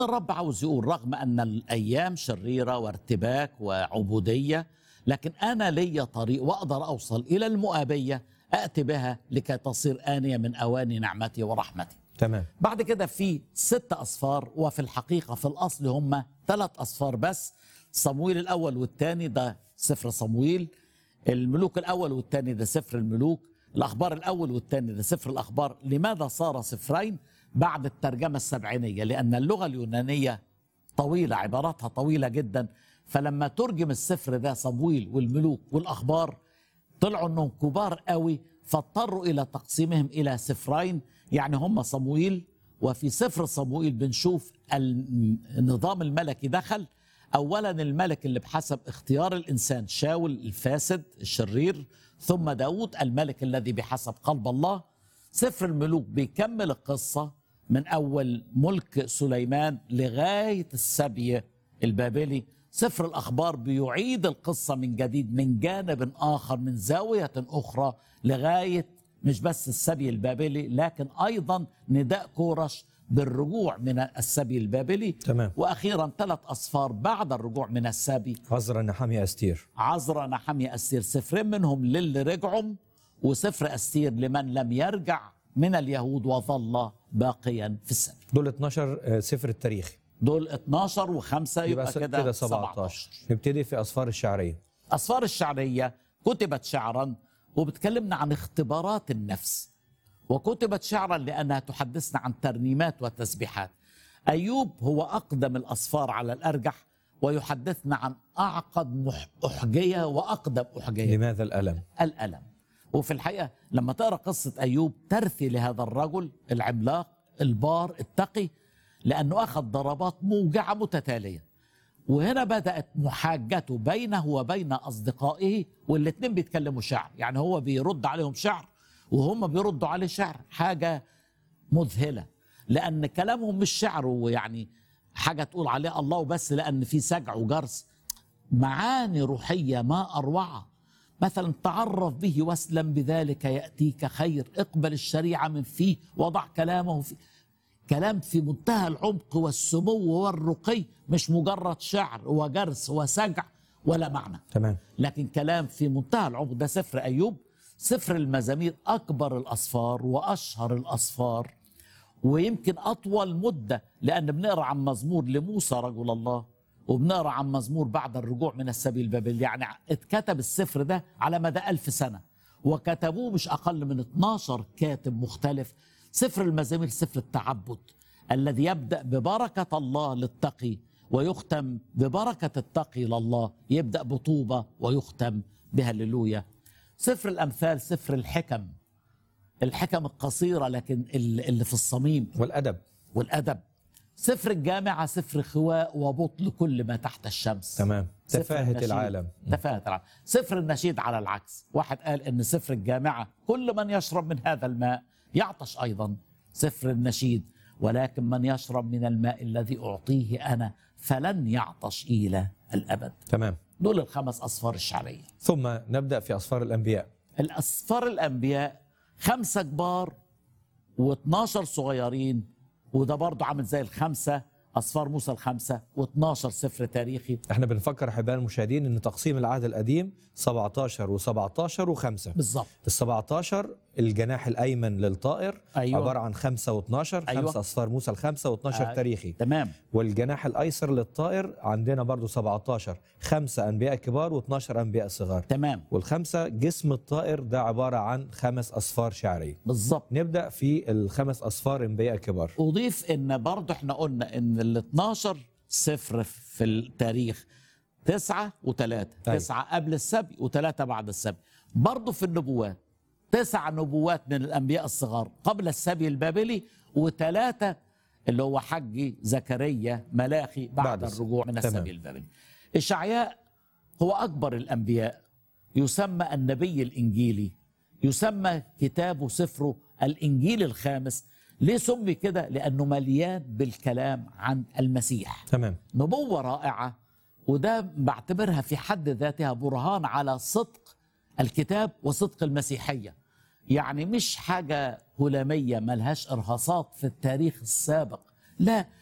الرب عاوز يقول رغم ان الايام شريره وارتباك وعبوديه لكن انا لي طريق واقدر اوصل الى المؤابيه اتي بها لكي تصير انيه من اواني نعمتي ورحمتي. تمام بعد كده في ست اصفار وفي الحقيقه في الاصل هم ثلاث اصفار بس صمويل الاول والثاني ده سفر صمويل الملوك الاول والثاني ده سفر الملوك الاخبار الاول والثاني ده سفر الاخبار لماذا صار سفرين بعد الترجمه السبعينيه لان اللغه اليونانيه طويله عباراتها طويله جدا فلما ترجم السفر ده صمويل والملوك والاخبار طلعوا انهم كبار قوي فاضطروا الى تقسيمهم الى سفرين يعني هم صمويل وفي سفر صموئيل بنشوف النظام الملكي دخل اولا الملك اللي بحسب اختيار الانسان شاول الفاسد الشرير ثم داود الملك الذي بحسب قلب الله سفر الملوك بيكمل القصه من اول ملك سليمان لغايه السبي البابلي سفر الاخبار بيعيد القصه من جديد من جانب اخر من زاويه اخرى لغايه مش بس السبي البابلي لكن ايضا نداء كورش بالرجوع من السبي البابلي تمام. واخيرا ثلاث اصفار بعد الرجوع من السبي عذرا نحمي استير عذرا نحمي استير سفرين منهم للي رجعوا وسفر استير لمن لم يرجع من اليهود وظل باقيا في السبي دول 12 آه، سفر التاريخ دول 12 و5 يبقى س- كده كده 17 17 نبتدي في أصفار الشعرية أسفار الشعرية كتبت شعرا وبتكلمنا عن اختبارات النفس وكتبت شعرا لأنها تحدثنا عن ترنيمات وتسبيحات أيوب هو أقدم الأسفار على الأرجح ويحدثنا عن أعقد مح- أحجية وأقدم أحجية لماذا الألم الألم وفي الحقيقة لما تقرأ قصة أيوب ترثي لهذا الرجل العملاق البار التقي لأنه أخذ ضربات موجعة متتالية وهنا بدأت محاجته بينه وبين أصدقائه والاثنين بيتكلموا شعر يعني هو بيرد عليهم شعر وهم بيردوا عليه شعر حاجة مذهلة لأن كلامهم مش شعر ويعني حاجة تقول عليه الله وبس لأن في سجع وجرس معاني روحية ما أروعها مثلا تعرف به واسلم بذلك يأتيك خير اقبل الشريعة من فيه وضع كلامه فيه كلام في منتهى العمق والسمو والرقي مش مجرد شعر وجرس وسجع ولا معنى تمام لكن كلام في منتهى العمق ده سفر أيوب سفر المزامير أكبر الأسفار وأشهر الأسفار ويمكن أطول مدة لأن بنقرأ عن مزمور لموسى رجل الله وبنقرأ عن مزمور بعد الرجوع من السبيل البابلي يعني اتكتب السفر ده على مدى ألف سنة وكتبوه مش أقل من 12 كاتب مختلف سفر المزامير سفر التعبد الذي يبدأ ببركة الله للتقي ويختم ببركة التقي لله يبدأ بطوبة ويختم بهللويا سفر الأمثال سفر الحكم الحكم القصيرة لكن ال- اللي في الصميم والأدب والأدب سفر الجامعة سفر خواء وبطل كل ما تحت الشمس تمام سفر تفاهة النشيد. العالم تفاهة العالم سفر النشيد على العكس واحد قال ان سفر الجامعة كل من يشرب من هذا الماء يعطش ايضا سفر النشيد ولكن من يشرب من الماء الذي اعطيه انا فلن يعطش الى الابد تمام دول الخمس اصفار الشعريه ثم نبدأ في أصفار الأنبياء الأصفار الأنبياء خمسة كبار و12 صغيرين وده برضه عامل زي الخمسة أصفار موسى الخمسة و12 سفر تاريخي احنا بنفكر احبائي المشاهدين ان تقسيم العهد القديم 17 و17 و5 بالظبط ال 17 الجناح الايمن للطائر أيوة. عباره عن 5 و12 أيوة. خمسه اصفار موسى الخمسه و12 آه. تاريخي تمام والجناح الايسر للطائر عندنا برضو 17 خمسه انبياء كبار و12 انبياء صغار تمام والخمسه جسم الطائر ده عباره عن خمس اصفار شعريه بالظبط نبدا في الخمس اصفار انبياء كبار أضيف إن برضه إحنا قلنا إن ال 12 سفر في التاريخ تسعة وثلاثة أيوة. تسعة قبل السبي وثلاثة بعد السبي برضه في النبوات تسع نبوات من الأنبياء الصغار قبل السبي البابلي وثلاثة اللي هو حجي زكريا ملاخي بعد, بعد بعد السبي. الرجوع من تمام. السبي البابلي إشعياء هو أكبر الأنبياء يسمى النبي الإنجيلي يسمى كتابه سفره الإنجيل الخامس ليه سمي كده لأنه مليان بالكلام عن المسيح تمام نبوة رائعة وده بعتبرها في حد ذاتها برهان على صدق الكتاب وصدق المسيحية يعني مش حاجة هلامية ملهاش إرهاصات في التاريخ السابق لا